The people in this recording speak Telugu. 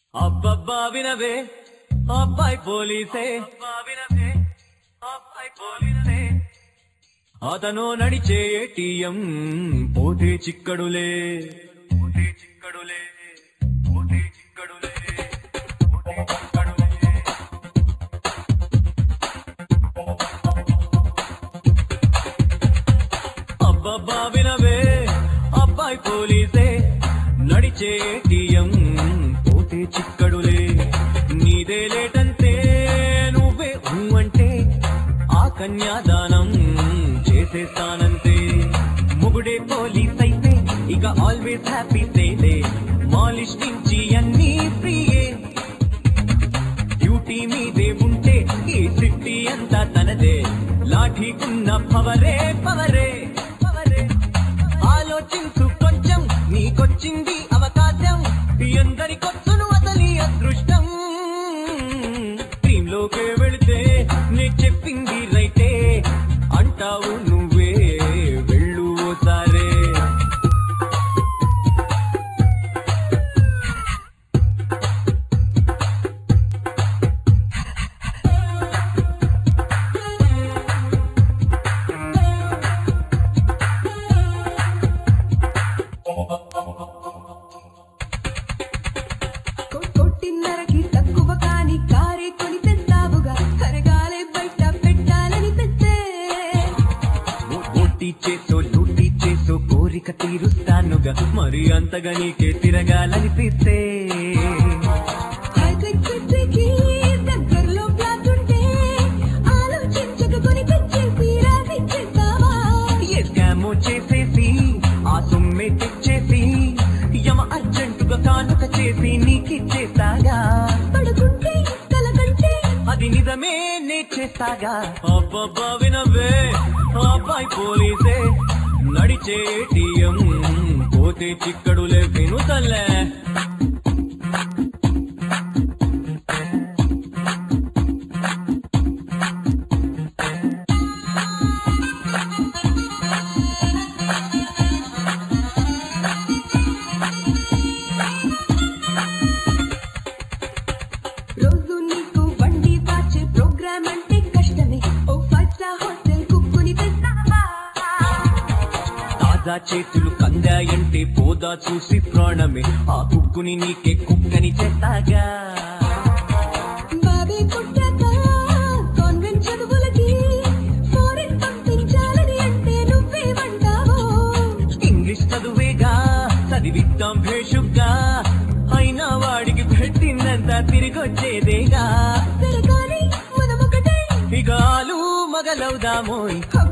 అబ్బబ్బా వినవే అబ్బాయి పోలీసే వినవే అబ్బాయి పోలీసే అతను నడిచే ఏటీఎం పోతే చిక్కడులే పోతే చిక్కడులే పోతే చిక్కడులే పోతే చిక్కడులే అబ్బబ్బా వినవే అబ్బాయి పోలీసే నడిచే ఏటీఎం పోతే చిక్కడులే నీదే లేటంతే నువ్వే ఊ అంటే ఆ కన్యాదానం చేసేస్తానంతే ముగుడే పోలీస్ అయితే ఇక ఆల్వేస్ హ్యాపీ సేలే మాలిష్ నుంచి అన్నీ ఫ్రీయే డ్యూటీ మీదే ఉంటే ఈ సిట్టి అంతా తనదే లాఠీకున్న పవరే పవరే పవరే ఆలోచించు కొంచెం నీకొచ్చింది అవకాశం ఎందరికొచ్చును వదలి అదృష్టం డ్రీమ్ లోకే వెళితే నే చెప్పింది రైటే అంటావు నువ్వే వెళ్ళు ఓసారే కొ- కొట్టిన్నరకి తక్కువ కాని కారే కొని తెస్తావుగా కరగాలే బయట పెట్టాలని తెస్తే ఓటీ చేసో లూటీ చేసో కోరిక తీరుస్తానుగా మరి అంతగా నీకే తిరగాలనిపిస్తే హైటెక్ సిటీకి దగ్గరలో ఫ్లాట్ ఉంటే ఆలోచించక కొని తెచ్చేసి రాసిచ్చేస్తావా ఏ స్కామో చేసేసి ఆ సొమ్మే తెచ్చేసి యమ అర్జెంటుగా కానుక చేసి నీకిచ్చేస్తాగా పడుకుంటే కలకంటే అది నిజమే నే చేస్తాగా అబ్బబ్బా వినవే అబ్బాయి పోలీసే నడిచే ఏటీఎం పోతే చిక్కడులే వినుతల్లే రోజు నీకు బండి పాచే ప్రోగ్రామ్ అంటే కష్టమే ఓ ఫైవ్ స్టార్ హోటల్ కుక్కుని తెస్తావా తాజా చేతులు కందాయంటే పోదా చూసి ప్రాణమే ఆ కుక్కుని నీకే కుక్కని చేస్తాగా బాబే పుట్టాక కాన్వెంట్ చదువులకి ఫారెన్ పంపించాలని అంటే నువ్వేమంటావో ఇంగ్లీష్ చదువేగా చదివిద్దాం భేషుగ్గా అయినా వాడికి పెట్టిందంతా తిరిగొచ్చేదేగా సరే కానీ మనమొకటే ఇగాలు మగలవుదామోయ్ హబ్బ